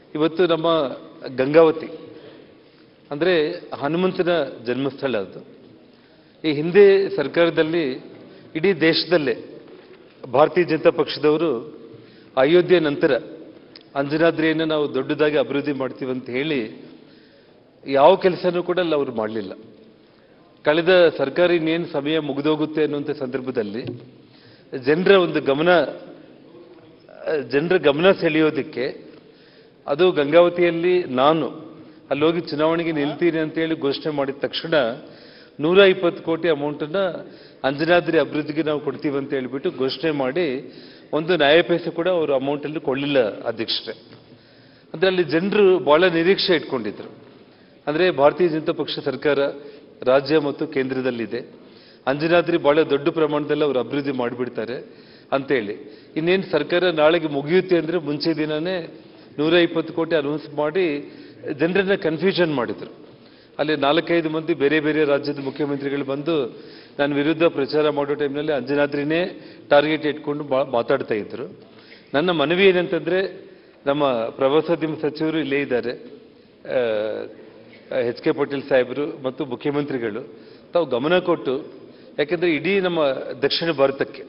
ಇವತ್ತು ನಮ್ಮ ಗಂಗಾವತಿ ಅಂದರೆ ಹನುಮಂತನ ಜನ್ಮಸ್ಥಳ ಅದು ಈ ಹಿಂದೆ ಸರ್ಕಾರದಲ್ಲಿ ಇಡೀ ದೇಶದಲ್ಲೇ ಭಾರತೀಯ ಜನತಾ ಪಕ್ಷದವರು ಅಯೋಧ್ಯೆ ನಂತರ ಅಂಜನಾದ್ರಿಯನ್ನು ನಾವು ದೊಡ್ಡದಾಗಿ ಅಭಿವೃದ್ಧಿ ಮಾಡ್ತೀವಿ ಅಂತ ಹೇಳಿ ಯಾವ ಕೆಲಸನೂ ಕೂಡ ಅಲ್ಲಿ ಅವರು ಮಾಡಲಿಲ್ಲ ಕಳೆದ ಸರ್ಕಾರ ಇನ್ನೇನು ಸಮಯ ಮುಗಿದೋಗುತ್ತೆ ಅನ್ನುವಂಥ ಸಂದರ್ಭದಲ್ಲಿ ಜನರ ಒಂದು ಗಮನ ಜನರ ಗಮನ ಸೆಳೆಯೋದಕ್ಕೆ ಅದು ಗಂಗಾವತಿಯಲ್ಲಿ ನಾನು ಅಲ್ಲಿ ಹೋಗಿ ಚುನಾವಣೆಗೆ ನಿಲ್ತೀನಿ ಅಂತೇಳಿ ಘೋಷಣೆ ಮಾಡಿದ ತಕ್ಷಣ ನೂರ ಇಪ್ಪತ್ತು ಕೋಟಿ ಅಮೌಂಟನ್ನು ಅಂಜನಾದ್ರಿ ಅಭಿವೃದ್ಧಿಗೆ ನಾವು ಕೊಡ್ತೀವಿ ಅಂತ ಹೇಳ್ಬಿಟ್ಟು ಘೋಷಣೆ ಮಾಡಿ ಒಂದು ನ್ಯಾಯಪೈಸೆ ಕೂಡ ಅವರು ಅಮೌಂಟಲ್ಲಿ ಕೊಳ್ಳಿಲ್ಲ ಅಧ್ಯಕ್ಷರೇ ಅಂದರೆ ಅಲ್ಲಿ ಜನರು ಬಹಳ ನಿರೀಕ್ಷೆ ಇಟ್ಕೊಂಡಿದ್ರು ಅಂದರೆ ಭಾರತೀಯ ಜನತಾ ಪಕ್ಷ ಸರ್ಕಾರ ರಾಜ್ಯ ಮತ್ತು ಕೇಂದ್ರದಲ್ಲಿದೆ ಅಂಜನಾದ್ರಿ ಬಹಳ ದೊಡ್ಡ ಪ್ರಮಾಣದಲ್ಲಿ ಅವರು ಅಭಿವೃದ್ಧಿ ಮಾಡಿಬಿಡ್ತಾರೆ ಅಂತೇಳಿ ಇನ್ನೇನು ಸರ್ಕಾರ ನಾಳೆಗೆ ಮುಗಿಯುತ್ತೆ ಅಂದರೆ ಮುಂಚೆ ದಿನನೇ ನೂರ ಇಪ್ಪತ್ತು ಕೋಟಿ ಅನೌನ್ಸ್ ಮಾಡಿ ಜನರನ್ನ ಕನ್ಫ್ಯೂಷನ್ ಮಾಡಿದರು ಅಲ್ಲಿ ನಾಲ್ಕೈದು ಮಂದಿ ಬೇರೆ ಬೇರೆ ರಾಜ್ಯದ ಮುಖ್ಯಮಂತ್ರಿಗಳು ಬಂದು ನನ್ನ ವಿರುದ್ಧ ಪ್ರಚಾರ ಮಾಡೋ ಟೈಮ್ನಲ್ಲಿ ಅಂಜನಾದ್ರಿನೇ ಟಾರ್ಗೆಟ್ ಇಟ್ಕೊಂಡು ಬಾ ಮಾತಾಡ್ತಾ ಇದ್ರು ನನ್ನ ಮನವಿ ಏನಂತಂದ್ರೆ ನಮ್ಮ ಪ್ರವಾಸೋದ್ಯಮ ಸಚಿವರು ಇಲ್ಲೇ ಇದ್ದಾರೆ ಎಚ್ ಕೆ ಪಾಟೀಲ್ ಸಾಹೇಬರು ಮತ್ತು ಮುಖ್ಯಮಂತ್ರಿಗಳು ತಾವು ಗಮನ ಕೊಟ್ಟು ಯಾಕೆಂದ್ರೆ ಇಡೀ ನಮ್ಮ ದಕ್ಷಿಣ ಭಾರತಕ್ಕೆ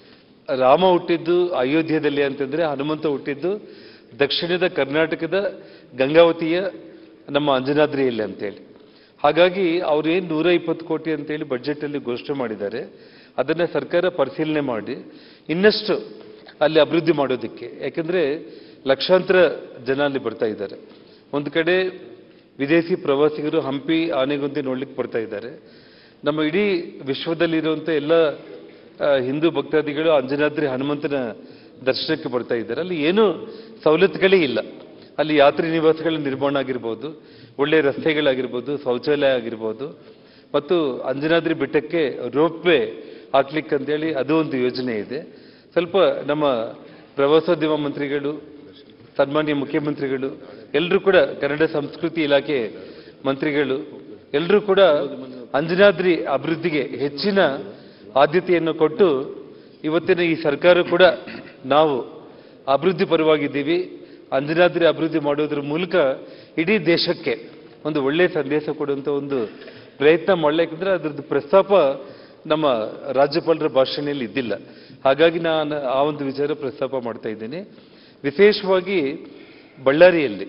ರಾಮ ಹುಟ್ಟಿದ್ದು ಅಯೋಧ್ಯೆಯಲ್ಲಿ ಅಂತಂದ್ರೆ ಹನುಮಂತ ಹುಟ್ಟಿದ್ದು ದಕ್ಷಿಣದ ಕರ್ನಾಟಕದ ಗಂಗಾವತಿಯ ನಮ್ಮ ಅಂಜನಾದ್ರಿಯಲ್ಲಿ ಅಂತೇಳಿ ಹಾಗಾಗಿ ಅವ್ರು ಏನು ನೂರ ಇಪ್ಪತ್ತು ಕೋಟಿ ಅಂತೇಳಿ ಬಜೆಟಲ್ಲಿ ಘೋಷಣೆ ಮಾಡಿದ್ದಾರೆ ಅದನ್ನು ಸರ್ಕಾರ ಪರಿಶೀಲನೆ ಮಾಡಿ ಇನ್ನಷ್ಟು ಅಲ್ಲಿ ಅಭಿವೃದ್ಧಿ ಮಾಡೋದಕ್ಕೆ ಯಾಕೆಂದ್ರೆ ಲಕ್ಷಾಂತರ ಜನ ಅಲ್ಲಿ ಬರ್ತಾ ಇದ್ದಾರೆ ಒಂದು ಕಡೆ ವಿದೇಶಿ ಪ್ರವಾಸಿಗರು ಹಂಪಿ ಆನೆಗೊಂದಿ ನೋಡ್ಲಿಕ್ಕೆ ಬರ್ತಾ ಇದ್ದಾರೆ ನಮ್ಮ ಇಡೀ ವಿಶ್ವದಲ್ಲಿರುವಂಥ ಎಲ್ಲ ಆ, ಹಿಂದೂ ಭಕ್ತಾದಿಗಳು ಅಂಜನಾದ್ರಿ ಹನುಮಂತನ ದರ್ಶನಕ್ಕೆ ಬರ್ತಾ ಇದ್ದಾರೆ ಅಲ್ಲಿ ಏನು ಸವಲತ್ತುಗಳೇ ಇಲ್ಲ ಅಲ್ಲಿ ಯಾತ್ರಿ ನಿವಾಸಗಳ ನಿರ್ಮಾಣ ಆಗಿರ್ಬೋದು ಒಳ್ಳೆ ರಸ್ತೆಗಳಾಗಿರ್ಬೋದು ಶೌಚಾಲಯ ಆಗಿರ್ಬೋದು ಮತ್ತು ಅಂಜನಾದ್ರಿ ಬೆಟ್ಟಕ್ಕೆ ರೋಪ್ವೇ ಹಾಕ್ಲಿಕ್ಕೆ ಅಂತೇಳಿ ಅದು ಒಂದು ಯೋಜನೆ ಇದೆ ಸ್ವಲ್ಪ ನಮ್ಮ ಪ್ರವಾಸೋದ್ಯಮ ಮಂತ್ರಿಗಳು ಸನ್ಮಾನ್ಯ ಮುಖ್ಯಮಂತ್ರಿಗಳು ಎಲ್ಲರೂ ಕೂಡ ಕನ್ನಡ ಸಂಸ್ಕೃತಿ ಇಲಾಖೆ ಮಂತ್ರಿಗಳು ಎಲ್ಲರೂ ಕೂಡ ಅಂಜನಾದ್ರಿ ಅಭಿವೃದ್ಧಿಗೆ ಹೆಚ್ಚಿನ ಆದ್ಯತೆಯನ್ನು ಕೊಟ್ಟು ಇವತ್ತಿನ ಈ ಸರ್ಕಾರ ಕೂಡ ನಾವು ಅಭಿವೃದ್ಧಿ ಪರವಾಗಿದ್ದೀವಿ ಅಂಜನಾದ್ರಿ ಅಭಿವೃದ್ಧಿ ಮಾಡೋದ್ರ ಮೂಲಕ ಇಡೀ ದೇಶಕ್ಕೆ ಒಂದು ಒಳ್ಳೆಯ ಸಂದೇಶ ಕೊಡುವಂಥ ಒಂದು ಪ್ರಯತ್ನ ಮಾಡಲಿಕ್ಕಂದ್ರೆ ಅದ್ರದ್ದು ಪ್ರಸ್ತಾಪ ನಮ್ಮ ರಾಜ್ಯಪಾಲರ ಭಾಷಣೆಯಲ್ಲಿ ಇದ್ದಿಲ್ಲ ಹಾಗಾಗಿ ನಾನು ಆ ಒಂದು ವಿಚಾರ ಪ್ರಸ್ತಾಪ ಮಾಡ್ತಾ ಇದ್ದೀನಿ ವಿಶೇಷವಾಗಿ ಬಳ್ಳಾರಿಯಲ್ಲಿ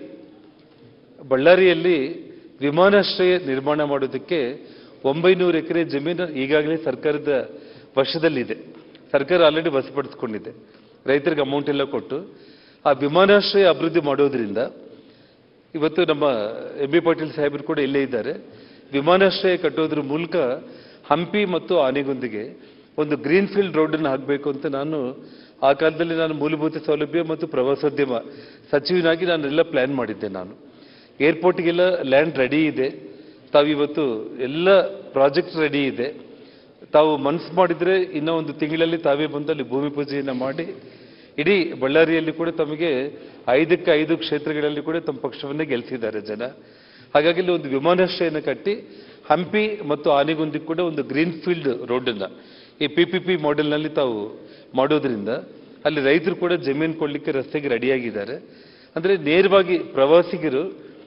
ಬಳ್ಳಾರಿಯಲ್ಲಿ ವಿಮಾನಾಶ್ರಯ ನಿರ್ಮಾಣ ಮಾಡೋದಕ್ಕೆ ಒಂಬೈನೂರು ಎಕರೆ ಜಮೀನು ಈಗಾಗಲೇ ಸರ್ಕಾರದ ವಶದಲ್ಲಿದೆ ಸರ್ಕಾರ ಆಲ್ರೆಡಿ ವಶಪಡಿಸ್ಕೊಂಡಿದೆ ರೈತರಿಗೆ ಅಮೌಂಟ್ ಎಲ್ಲ ಕೊಟ್ಟು ಆ ವಿಮಾನಾಶ್ರಯ ಅಭಿವೃದ್ಧಿ ಮಾಡೋದ್ರಿಂದ ಇವತ್ತು ನಮ್ಮ ಎಂ ಬಿ ಪಾಟೀಲ್ ಸಾಹೇಬರು ಕೂಡ ಇಲ್ಲೇ ಇದ್ದಾರೆ ವಿಮಾನಾಶ್ರಯ ಕಟ್ಟೋದ್ರ ಮೂಲಕ ಹಂಪಿ ಮತ್ತು ಆನೆಗೊಂದಿಗೆ ಒಂದು ಗ್ರೀನ್ ಫೀಲ್ಡ್ ರೋಡನ್ನು ಹಾಕಬೇಕು ಅಂತ ನಾನು ಆ ಕಾಲದಲ್ಲಿ ನಾನು ಮೂಲಭೂತ ಸೌಲಭ್ಯ ಮತ್ತು ಪ್ರವಾಸೋದ್ಯಮ ಸಚಿವನಾಗಿ ನಾನೆಲ್ಲ ಪ್ಲ್ಯಾನ್ ಮಾಡಿದ್ದೆ ನಾನು ಏರ್ಪೋರ್ಟ್ಗೆಲ್ಲ ಲ್ಯಾಂಡ್ ರೆಡಿ ಇದೆ ತಾವಿವತ್ತು ಎಲ್ಲ ಪ್ರಾಜೆಕ್ಟ್ ರೆಡಿ ಇದೆ ತಾವು ಮನಸ್ಸು ಮಾಡಿದರೆ ಇನ್ನೂ ಒಂದು ತಿಂಗಳಲ್ಲಿ ತಾವೇ ಬಂದು ಅಲ್ಲಿ ಭೂಮಿ ಪೂಜೆಯನ್ನು ಮಾಡಿ ಇಡೀ ಬಳ್ಳಾರಿಯಲ್ಲಿ ಕೂಡ ತಮಗೆ ಐದಕ್ಕೆ ಐದು ಕ್ಷೇತ್ರಗಳಲ್ಲಿ ಕೂಡ ತಮ್ಮ ಪಕ್ಷವನ್ನೇ ಗೆಲ್ಲಿಸಿದ್ದಾರೆ ಜನ ಹಾಗಾಗಿ ಇಲ್ಲಿ ಒಂದು ವಿಮಾನಾಶ್ರಯನ ಕಟ್ಟಿ ಹಂಪಿ ಮತ್ತು ಆನೆಗುಂದಿಗೆ ಕೂಡ ಒಂದು ಗ್ರೀನ್ ಫೀಲ್ಡ್ ರೋಡನ್ನು ಈ ಪಿ ಪಿ ಪಿ ಮಾಡೆಲ್ನಲ್ಲಿ ತಾವು ಮಾಡೋದ್ರಿಂದ ಅಲ್ಲಿ ರೈತರು ಕೂಡ ಜಮೀನು ಕೊಡಲಿಕ್ಕೆ ರಸ್ತೆಗೆ ರೆಡಿಯಾಗಿದ್ದಾರೆ ಅಂದರೆ ನೇರವಾಗಿ ಪ್ರವಾಸಿಗರು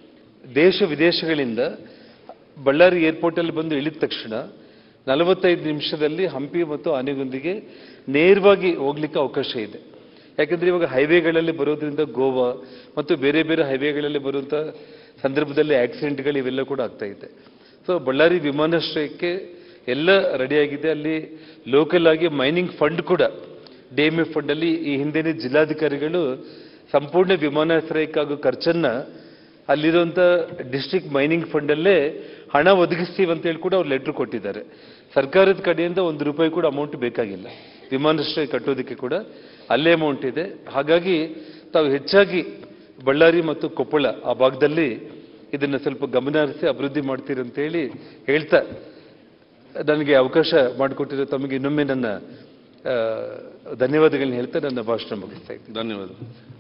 ದೇಶ ವಿದೇಶಗಳಿಂದ ಬಳ್ಳಾರಿ ಏರ್ಪೋರ್ಟಲ್ಲಿ ಬಂದು ಇಳಿದ ತಕ್ಷಣ ನಲವತ್ತೈದು ನಿಮಿಷದಲ್ಲಿ ಹಂಪಿ ಮತ್ತು ಆನೆಗುಂದಿಗೆ ನೇರವಾಗಿ ಹೋಗ್ಲಿಕ್ಕೆ ಅವಕಾಶ ಇದೆ ಯಾಕಂದ್ರೆ ಇವಾಗ ಹೈವೇಗಳಲ್ಲಿ ಬರೋದ್ರಿಂದ ಗೋವಾ ಮತ್ತು ಬೇರೆ ಬೇರೆ ಹೈವೇಗಳಲ್ಲಿ ಬರುವಂಥ ಸಂದರ್ಭದಲ್ಲಿ ಆಕ್ಸಿಡೆಂಟ್ಗಳು ಇವೆಲ್ಲ ಕೂಡ ಆಗ್ತಾ ಇದೆ ಸೊ ಬಳ್ಳಾರಿ ವಿಮಾನಾಶ್ರಯಕ್ಕೆ ಎಲ್ಲ ರೆಡಿಯಾಗಿದೆ ಅಲ್ಲಿ ಲೋಕಲ್ ಆಗಿ ಮೈನಿಂಗ್ ಫಂಡ್ ಕೂಡ ಡಿ ಎಮ್ ಎಫ್ ಫಂಡಲ್ಲಿ ಈ ಹಿಂದೆನೇ ಜಿಲ್ಲಾಧಿಕಾರಿಗಳು ಸಂಪೂರ್ಣ ವಿಮಾನಾಶ್ರಯಕ್ಕಾಗೋ ಖರ್ಚನ್ನ ಅಲ್ಲಿರುವಂಥ ಡಿಸ್ಟ್ರಿಕ್ಟ್ ಮೈನಿಂಗ್ ಫಂಡಲ್ಲೇ ಹಣ ಒದಗಿಸ್ತೀವಿ ಅಂತ ಹೇಳಿ ಕೂಡ ಅವ್ರು ಲೆಟ್ರ್ ಕೊಟ್ಟಿದ್ದಾರೆ ಸರ್ಕಾರದ ಕಡೆಯಿಂದ ಒಂದು ರೂಪಾಯಿ ಕೂಡ ಅಮೌಂಟ್ ಬೇಕಾಗಿಲ್ಲ ವಿಮಾನಾಶ್ರಯ ಕಟ್ಟೋದಕ್ಕೆ ಕೂಡ ಅಲ್ಲೇ ಅಮೌಂಟ್ ಇದೆ ಹಾಗಾಗಿ ತಾವು ಹೆಚ್ಚಾಗಿ ಬಳ್ಳಾರಿ ಮತ್ತು ಕೊಪ್ಪಳ ಆ ಭಾಗದಲ್ಲಿ ಇದನ್ನು ಸ್ವಲ್ಪ ಗಮನ ಹರಿಸಿ ಅಭಿವೃದ್ಧಿ ಮಾಡ್ತೀರಿ ಅಂತ ಹೇಳಿ ಹೇಳ್ತಾ ನನಗೆ ಅವಕಾಶ ಮಾಡಿಕೊಟ್ಟಿರೋ ತಮಗೆ ಇನ್ನೊಮ್ಮೆ ನನ್ನ ಆ, ಧನ್ಯವಾದಗಳನ್ನ ಹೇಳ್ತಾ ನನ್ನ ಭಾಷಣ ಮುಗಿಸ್ತಾ ಇದ್ದೀನಿ ಧನ್ಯವಾದ